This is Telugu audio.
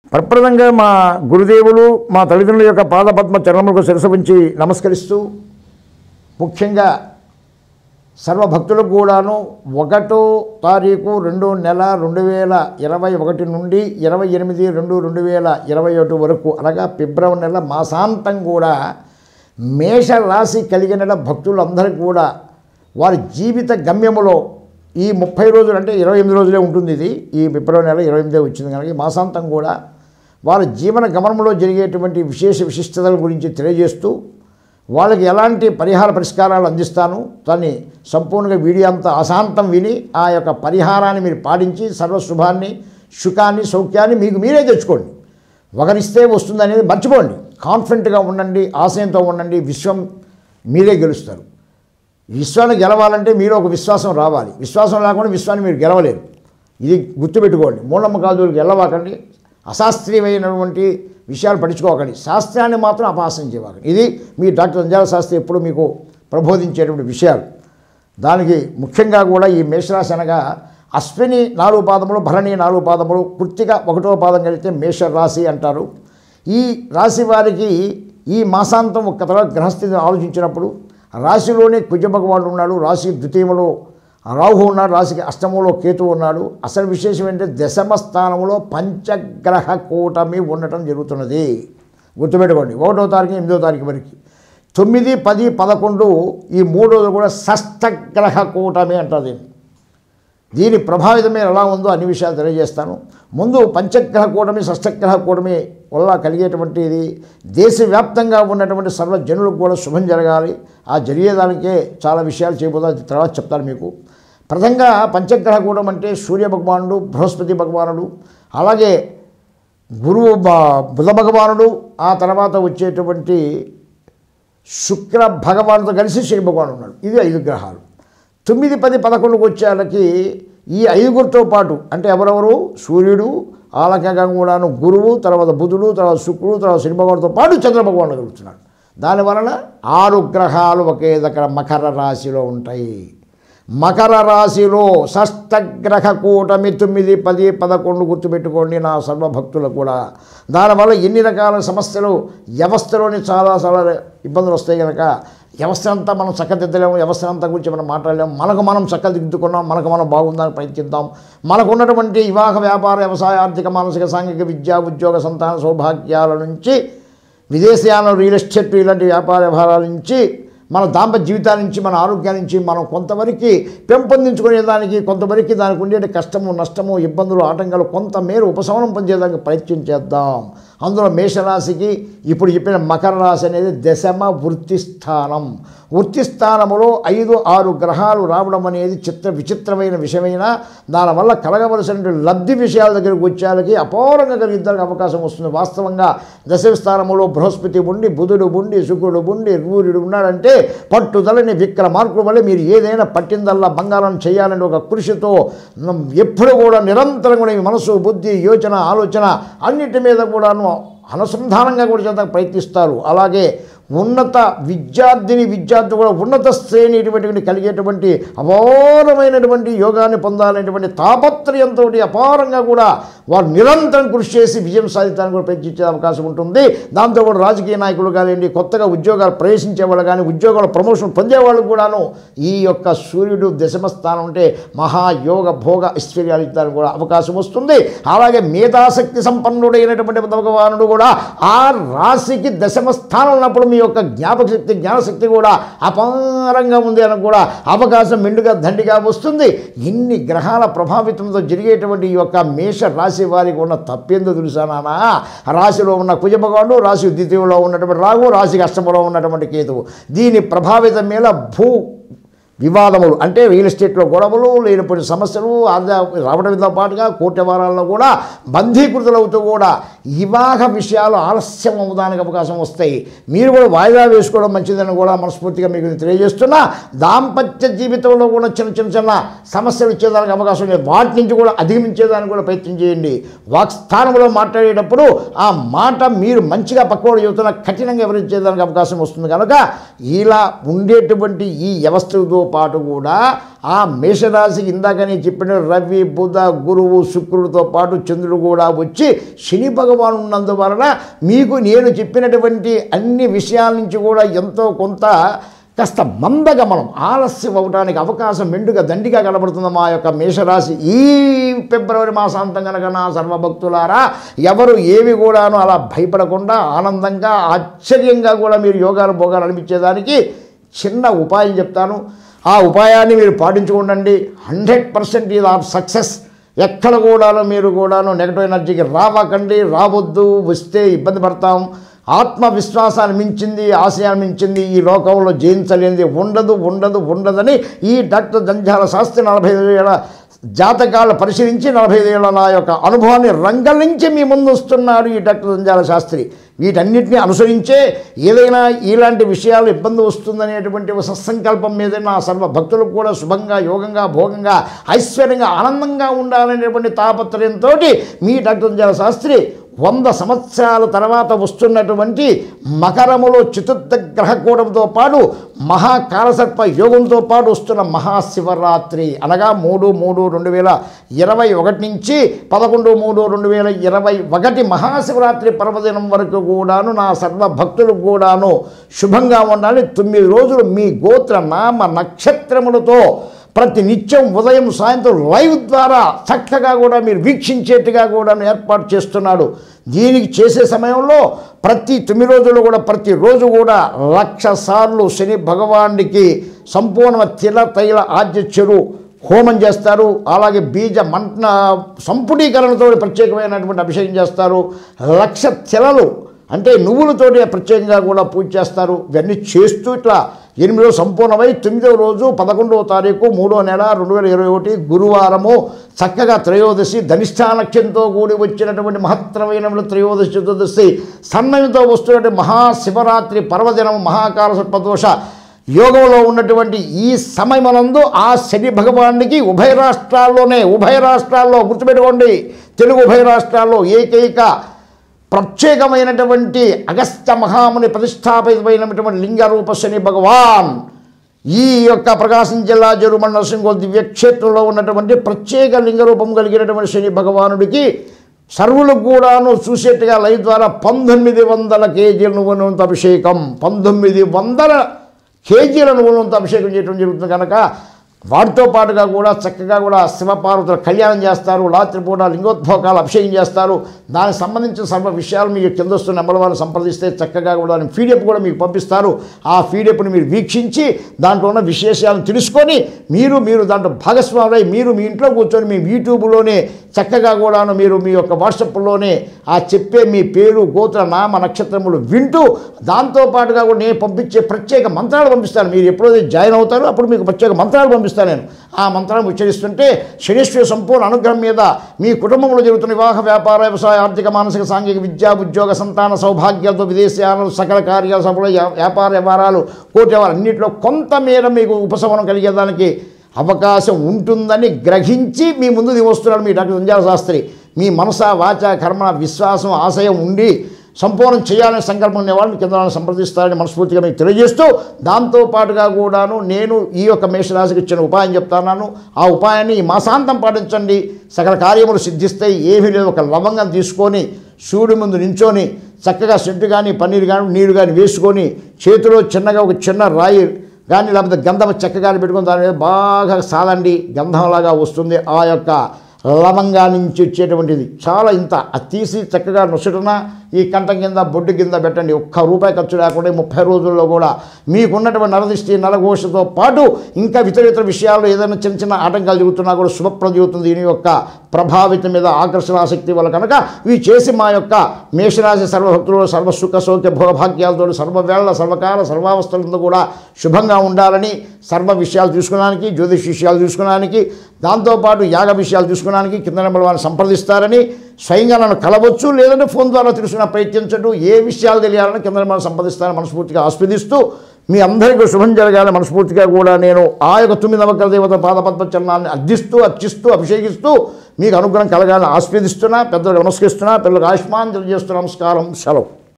ప్రప్రదంగా మా గురుదేవులు మా తల్లిదండ్రుల యొక్క పాదపద్మ చరణములకు శిరస ఉంచి నమస్కరిస్తూ ముఖ్యంగా సర్వభక్తులకు కూడాను ఒకటో తారీఖు రెండో నెల రెండు వేల ఇరవై ఒకటి నుండి ఇరవై ఎనిమిది రెండు రెండు వేల ఇరవై ఒకటి వరకు అనగా ఫిబ్రవరి నెల మాసాంతం కూడా మేష రాశి కలిగిన భక్తులందరికీ కూడా వారి జీవిత గమ్యములో ఈ ముప్పై రోజులు అంటే ఇరవై ఎనిమిది రోజులే ఉంటుంది ఇది ఈ ఫిబ్రవరి నెల ఇరవై ఎనిమిదే వచ్చింది కనుక ఈ మాసాంతం కూడా వారి జీవన గమనంలో జరిగేటువంటి విశేష విశిష్టతల గురించి తెలియజేస్తూ వాళ్ళకి ఎలాంటి పరిహార పరిష్కారాలు అందిస్తాను దాన్ని సంపూర్ణంగా వీడియో అంతా అశాంతం విని ఆ యొక్క పరిహారాన్ని మీరు పాటించి సర్వశుభాన్ని సుఖాన్ని సౌఖ్యాన్ని మీకు మీరే తెచ్చుకోండి ఒకరిస్తే వస్తుంది అనేది మర్చిపోండి కాన్ఫిడెంట్గా ఉండండి ఆశయంతో ఉండండి విశ్వం మీరే గెలుస్తారు విశ్వాన్ని గెలవాలంటే మీరు ఒక విశ్వాసం రావాలి విశ్వాసం లేకుండా విశ్వాన్ని మీరు గెలవలేరు ఇది గుర్తుపెట్టుకోండి మూఢనమ్మకాదులకు వెళ్ళవాకండి అశాస్త్రీయమైనటువంటి విషయాలు పట్టించుకోకండి శాస్త్రాన్ని మాత్రం అపహాసం చేయవాకండి ఇది మీ డాక్టర్ అంజాల శాస్త్రి ఎప్పుడు మీకు ప్రబోధించేటువంటి విషయాలు దానికి ముఖ్యంగా కూడా ఈ మేషరాశి అనగా అశ్విని నాలుగు పాదములు భరణి నాలుగు పాదములు కృత్తిక ఒకటో పాదం కలిగితే మేష రాశి అంటారు ఈ రాశి వారికి ఈ మాసాంతం ఒక్క తర్వాత గ్రహస్థితిని ఆలోచించినప్పుడు రాశిలోనే కుజ భగవానుడు ఉన్నాడు రాశి ద్వితీయంలో రాహు ఉన్నాడు రాశికి అష్టమంలో కేతు ఉన్నాడు అసలు విశేషం ఏంటంటే దశమ స్థానంలో పంచగ్రహ కూటమి ఉండటం జరుగుతున్నది గుర్తుపెట్టుకోండి ఒకటో తారీఖు ఎనిమిదో తారీఖు వరకు తొమ్మిది పది పదకొండు ఈ మూడు రోజులు కూడా షష్టగ్రహ కూటమి అంటారు దీన్ని దీని ప్రభావితమే ఎలా ఉందో అన్ని విషయాలు తెలియజేస్తాను ముందు పంచగ్రహ కూటమి షష్టగ్రహ కూటమి వల్ల కలిగేటువంటిది దేశవ్యాప్తంగా ఉన్నటువంటి సర్వ జనులకు కూడా శుభం జరగాలి ఆ జరిగేదానికే చాలా విషయాలు చేయబోతా అది తర్వాత చెప్తాను మీకు ప్రథంగా పంచగ్రహ కూటం అంటే సూర్య భగవానుడు బృహస్పతి భగవానుడు అలాగే గురువు బ- బుధ భగవానుడు ఆ తర్వాత వచ్చేటువంటి శుక్ర భగవానుతో కలిసి శని భగవానుడు ఉన్నాడు ఇది ఐదు గ్రహాలు తొమ్మిది పది పదకొండుకు వచ్చేళ్ళకి ఈ ఐదుగురితో పాటు అంటే ఎవరెవరు సూర్యుడు ఆలకంగా కూడాను గురువు తర్వాత బుధుడు తర్వాత శుక్రుడు తర్వాత శని భగవానుడితో పాటు చంద్ర భగవానుడు కలుగుతున్నాడు దానివలన ఆరు గ్రహాలు ఒకే దగ్గర మకర రాశిలో ఉంటాయి మకర రాశిలో షష్టగ్రహ కూటమి తొమ్మిది పది పదకొండు గుర్తుపెట్టుకోండి నా సర్వభక్తులు కూడా దానివల్ల ఎన్ని రకాల సమస్యలు వ్యవస్థలోని చాలా చాలా ఇబ్బందులు వస్తాయి కనుక వ్యవస్థ అంతా మనం చక్కదిద్దలేము వ్యవస్థ అంతా గురించి మనం మాట్లాడలేము మనకు మనం చక్కదిద్దుకున్నాం మనకు మనం బాగుందని ప్రయత్నిద్దాం మనకు ఉన్నటువంటి వివాహ వ్యాపార వ్యవసాయ ఆర్థిక మానసిక సాంఘిక విద్యా ఉద్యోగ సంతాన సౌభాగ్యాల నుంచి విదేశీయాన రియల్ ఎస్టేట్ ఇలాంటి వ్యాపార వ్యవహారాల నుంచి మన దాంపత్య జీవితాల నుంచి మన ఆరోగ్యాల నుంచి మనం కొంతవరకు పెంపొందించుకునేదానికి కొంతవరకు దానికి ఉండే కష్టము నష్టము ఇబ్బందులు ఆటంకాలు కొంత మేర ఉపశమనం పొందేదానికి ప్రయత్నం చేద్దాం అందులో మేషరాశికి ఇప్పుడు చెప్పిన మకర రాశి అనేది దశమ వృత్తి స్థానం వృత్తి స్థానములో ఐదు ఆరు గ్రహాలు రావడం అనేది చిత్ర విచిత్రమైన విషయమైన దానివల్ల కలగవలసిన లబ్ధి విషయాల దగ్గరికి వచ్చేళ్ళకి అపారంగా కలిగిద్దరికి అవకాశం వస్తుంది వాస్తవంగా దశమ స్థానములో బృహస్పతి ఉండి బుధుడు ఉండి శుక్రుడు ఉండి సూర్యుడు ఉన్నాడంటే పట్టుదలని విక్రమార్కుడు వల్ల మీరు ఏదైనా పట్టిందల్లా బంగారం చేయాలని ఒక కృషితో నం- ఎప్పుడు కూడా నిరంతరం కూడా మీ మనసు బుద్ధి యోచన ఆలోచన అన్నిటి మీద కూడాను అనుసంధానంగా కూడా చేత ప్రయత్నిస్తారు అలాగే ఉన్నత విద్యార్థిని విద్యార్థి కూడా ఉన్నత శ్రేణి ఇటువంటి కలిగేటువంటి అపారమైనటువంటి యోగాన్ని పొందాలనేటువంటి తాపత్రయంతో అపారంగా కూడా వారు నిరంతరం కృషి చేసి విజయం సాధించడానికి కూడా ప్రయత్నించే అవకాశం ఉంటుంది దాంతో కూడా రాజకీయ నాయకులు కానివ్వండి కొత్తగా ఉద్యోగాలు ప్రవేశించే వాళ్ళు కానీ ఉద్యోగాల ప్రమోషన్ పొందేవాళ్ళు కూడాను ఈ యొక్క సూర్యుడు దశమ స్థానం ఉంటే మహాయోగ భోగ ఐశ్వర్యాలు ఇవ్వడానికి కూడా అవకాశం వస్తుంది అలాగే మేధాశక్తి సంపన్నుడైనటువంటి భగవానుడు కూడా ఆ రాశికి దశమ స్థానం ఉన్నప్పుడు మీ యొక్క జ్ఞాపక శక్తి జ్ఞానశక్తి కూడా అపారంగా ఉంది అని కూడా అవకాశం మెండుగా దండిగా వస్తుంది ఇన్ని గ్రహాల ప్రభావితంతో జరిగేటువంటి ఈ యొక్క మేష రాశి వారికి ఉన్న తప్పేందో తెలుసా నాన్న రాశిలో ఉన్న కుజ భగవానుడు రాశి ద్వితీయంలో ఉన్నటువంటి రాగు రాశికి అష్టమంలో ఉన్నటువంటి కేతువు దీని ప్రభావితం మీద భూ వివాదములు అంటే రియల్ ఎస్టేట్లో గొడవలు లేనిపోయిన సమస్యలు ఆదా రావడంతో పాటుగా కోర్టు వ్యవహారాల్లో కూడా బంధీకృతులవుతూ కూడా వివాహ విషయాలు ఆలస్యం అవ్వడానికి అవకాశం వస్తాయి మీరు కూడా వాయిదా వేసుకోవడం మంచిదని కూడా మనస్ఫూర్తిగా మీకు తెలియజేస్తున్నా దాంపత్య జీవితంలో కూడా చిన్న చిన్న చిన్న సమస్యలు వచ్చేదానికి అవకాశం ఉంది వాటి నుంచి కూడా అధిగమించేదానికి కూడా ప్రయత్నం చేయండి వాక్స్థానంలో మాట్లాడేటప్పుడు ఆ మాట మీరు మంచిగా పక్కవాడు చెబుతున్న కఠినంగా వివరించేదానికి అవకాశం వస్తుంది కనుక ఇలా ఉండేటువంటి ఈ వ్యవస్థతో పాటు కూడా ఆ మేషరాశికి ఇందాక నేను చెప్పిన రవి బుధ గురువు శుక్రుడితో పాటు చంద్రుడు కూడా వచ్చి శని భగవాను ఉన్నందువలన మీకు నేను చెప్పినటువంటి అన్ని విషయాల నుంచి కూడా ఎంతో కొంత కాస్త మందగమనం ఆలస్యం అవడానికి అవకాశం మెండుగా దండిగా కనబడుతుంది మా యొక్క మేషరాశి ఈ ఫిబ్రవరి మాసాంతం కనుక నా సర్వభక్తులారా ఎవరు ఏవి కూడాను అలా భయపడకుండా ఆనందంగా ఆశ్చర్యంగా కూడా మీరు యోగాలు భోగాలు అనిపించేదానికి చిన్న ఉపాయం చెప్తాను ఆ ఉపాయాన్ని మీరు పాటించుకోండి హండ్రెడ్ పర్సెంట్ ఇది ఆఫ్ సక్సెస్ ఎక్కడ కూడాను మీరు కూడాను నెగటివ్ ఎనర్జీకి రావకండి రావద్దు వస్తే ఇబ్బంది పడతాం ఆత్మవిశ్వాసాన్ని మించింది ఆశయాన్ని మించింది ఈ లోకంలో జయించలేనిది ఉండదు ఉండదు ఉండదని ఈ డాక్టర్ జంజాల శాస్త్రి నలభై ఐదు ఏళ్ళ జాతకాలు పరిశీలించి నలభై ఐదు ఏళ్ళ నా యొక్క అనుభవాన్ని రంగలించి మీ ముందు వస్తున్నాడు ఈ డాక్టర్ జంజాల శాస్త్రి వీటన్నిటిని అనుసరించే ఏదైనా ఇలాంటి విషయాలు ఇబ్బంది వస్తుందనేటువంటి ఒక సత్సంకల్పం మీద నా సర్వ భక్తులకు కూడా శుభంగా యోగంగా భోగంగా ఐశ్వర్యంగా ఆనందంగా ఉండాలనేటువంటి తాపత్రయంతో మీ డాక్టర్ జంజాల శాస్త్రి వంద సంవత్సరాల తర్వాత వస్తున్నటువంటి మకరములో చతుర్థ గ్రహకూడంతో పాటు మహాకాలసర్ప యోగంతో పాటు వస్తున్న మహాశివరాత్రి అనగా మూడు మూడు రెండు వేల ఇరవై ఒకటి నుంచి పదకొండు మూడు రెండు వేల ఇరవై ఒకటి మహాశివరాత్రి పర్వదినం వరకు కూడాను నా సర్వ భక్తులు కూడాను శుభంగా ఉండాలి తొమ్మిది రోజులు మీ గోత్ర నామ నక్షత్రములతో ప్రతి నిత్యం ఉదయం సాయంత్రం లైవ్ ద్వారా చక్కగా కూడా మీరు వీక్షించేట్టుగా కూడా ఏర్పాటు చేస్తున్నాడు దీనికి చేసే సమయంలో ప్రతి తొమ్మిది రోజులు కూడా ప్రతిరోజు కూడా లక్ష సార్లు శని భగవానుడికి సంపూర్ణ తిల తైల ఆద్యచ్చరు హోమం చేస్తారు అలాగే బీజ మంట సంపుటీకరణతో ప్రత్యేకమైనటువంటి అభిషేకం చేస్తారు లక్ష తిలలు అంటే నువ్వులతోటి ప్రత్యేకంగా కూడా పూజ చేస్తారు ఇవన్నీ చేస్తూ ఇట్లా ఎనిమిదో సంపూర్ణమై తొమ్మిదవ రోజు పదకొండవ తారీఖు మూడో నెల రెండు వేల ఇరవై ఒకటి గురువారము చక్కగా త్రయోదశి ధనిష్టానక్ష్యంతో కూడి వచ్చినటువంటి మహత్తరమైన త్రయోదశి చతుర్దశి సన్నమితో వస్తున్నటువంటి మహాశివరాత్రి పర్వదినం మహాకాల సర్పదోష యోగంలో ఉన్నటువంటి ఈ సమయమనందు ఆ శని భగవానుడికి ఉభయ రాష్ట్రాల్లోనే ఉభయ రాష్ట్రాల్లో గుర్తుపెట్టుకోండి తెలుగు ఉభయ రాష్ట్రాల్లో ఏకైక ప్రత్యేకమైనటువంటి అగస్త్య మహాముని ప్రతిష్టాపితమైనటువంటి లింగరూప శని భగవాన్ ఈ యొక్క ప్రకాశం జిల్లా జరుమణ నరసింహోల్ దివ్యక్షేత్రంలో ఉన్నటువంటి ప్రత్యేక లింగరూపం కలిగినటువంటి శని భగవానుడికి సర్వులకు కూడాను చూసేట్టుగా లైవ్ ద్వారా పంతొమ్మిది వందల కేజీల నువ్వునంత అభిషేకం పంతొమ్మిది వందల కేజీల నువ్వులంత అభిషేకం చేయడం జరుగుతుంది కనుక వాటితో పాటుగా కూడా చక్కగా కూడా శివపార్వతుల కళ్యాణం చేస్తారు రాత్రిపూట లింగోద్భోగాలు అభిషేకం చేస్తారు దానికి సంబంధించిన సర్వ విషయాలు మీకు కింద వస్తున్న నెంబర్ వారిని సంప్రదిస్తే చక్కగా కూడా దాని పీడిఎఫ్ కూడా మీకు పంపిస్తారు ఆ పీడిఎఫ్ని మీరు వీక్షించి దాంట్లో ఉన్న విశేషాలను తెలుసుకొని మీరు మీరు దాంట్లో భాగస్వాములై మీరు మీ ఇంట్లో కూర్చొని మీ యూట్యూబ్లోనే చక్కగా కూడాను మీరు మీ యొక్క వాట్సాప్లోనే ఆ చెప్పే మీ పేరు గోత్ర నామ నక్షత్రములు వింటూ దాంతోపాటుగా కూడా నేను పంపించే ప్రత్యేక మంత్రాలు పంపిస్తాను మీరు ఎప్పుడైతే జాయిన్ అవుతారో అప్పుడు మీకు ప్రత్యేక మంత్రాలు పంపిస్తాను నేను ఆ మంత్రాలను ఉచ్చరిస్తుంటే శనీశ్వర సంపూర్ణ అనుగ్రహం మీద మీ కుటుంబంలో జరుగుతున్న వివాహ వ్యాపార వ్యవసాయ ఆర్థిక మానసిక సాంఘిక విద్యా ఉద్యోగ సంతాన సౌభాగ్యాలతో విదేశీయాలు సకల కార్యాలు సఫల వ్యాపార వ్యవహారాలు కోటి వ్యవహారాలు అన్నింటిలో కొంతమేర మీకు ఉపశమనం కలిగేదానికి అవకాశం ఉంటుందని గ్రహించి మీ ముందు వస్తున్నాడు మీ డాక్టర్ సంజాల శాస్త్రి మీ మనస వాచ కర్మ విశ్వాసం ఆశయం ఉండి సంపూర్ణం చేయాలనే సంకల్పం ఉన్న వాళ్ళని కింద వాళ్ళని సంప్రదిస్తారని మనస్ఫూర్తిగా మీకు తెలియజేస్తూ దాంతో పాటుగా కూడాను నేను ఈ యొక్క మేషరాశికి ఇచ్చిన ఉపాయం చెప్తున్నాను ఆ ఉపాయాన్ని ఈ మాసాంతం పాటించండి సకల కార్యములు సిద్ధిస్తాయి ఏమీ లేదు ఒక లవంగం తీసుకొని సూర్యుడి ముందు నించొని చక్కగా సెంటు కానీ పన్నీరు కానీ నీరు కానీ వేసుకొని చేతిలో చిన్నగా ఒక చిన్న రాయి కానీ లేకపోతే గంధం చెక్క కానీ పెట్టుకొని దాని మీద బాగా సాదండి గంధంలాగా వస్తుంది ఆ యొక్క లవంగా నుంచి వచ్చేటువంటిది చాలా ఇంత అది తీసి చక్కగా నొసటున ఈ కంఠం కింద బొడ్డు కింద పెట్టండి ఒక్క రూపాయి ఖర్చు లేకుండా ఈ ముప్పై రోజుల్లో కూడా మీకున్నటువంటి నరదిష్టి నరఘోషతో పాటు ఇంకా ఇతర ఇతర విషయాల్లో ఏదైనా చిన్న చిన్న ఆటంకాలు జరుగుతున్నా కూడా శుభప్రదం జరుగుతుంది దీని యొక్క ప్రభావితం మీద ఆకర్షణ ఆసక్తి వల్ల కనుక ఇవి చేసి మా యొక్క మేషరాశి సర్వభక్తులు సర్వ సుఖ సౌఖ్య భోగభాగ్యాలతో సర్వవేళ సర్వకాల సర్వావస్థలందు కూడా శుభంగా ఉండాలని సర్వ విషయాలు చూసుకోవడానికి జ్యోతిష్ విషయాలు చూసుకోవడానికి దాంతోపాటు యాగ విషయాలు చూసుకోవడానికి కింద నెంబర్ వారిని సంప్రదిస్తారని స్వయంగా నన్ను కలవచ్చు లేదంటే ఫోన్ ద్వారా తెలుసుకున్న ప్రయత్నించడం ఏ విషయాలు తెలియాలని కింద మనం సంప్రదిస్తారని మనస్ఫూర్తిగా ఆస్వాదిస్తూ మీ అందరికీ శుభం జరగాలని మనస్ఫూర్తిగా కూడా నేను ఆ యొక్క తొమ్మిది నవకర దేవత పాదపద్మ చరణాన్ని అర్థిస్తూ అర్చిస్తూ అభిషేకిస్తూ మీకు అనుగ్రహం కలగాలని ఆస్వాదిస్తున్నా పెద్దలకు నమస్కరిస్తున్నా పిల్లలకు ఆయుష్మాన్ తెలియజేస్తున్నా నమస్కారం సెలవు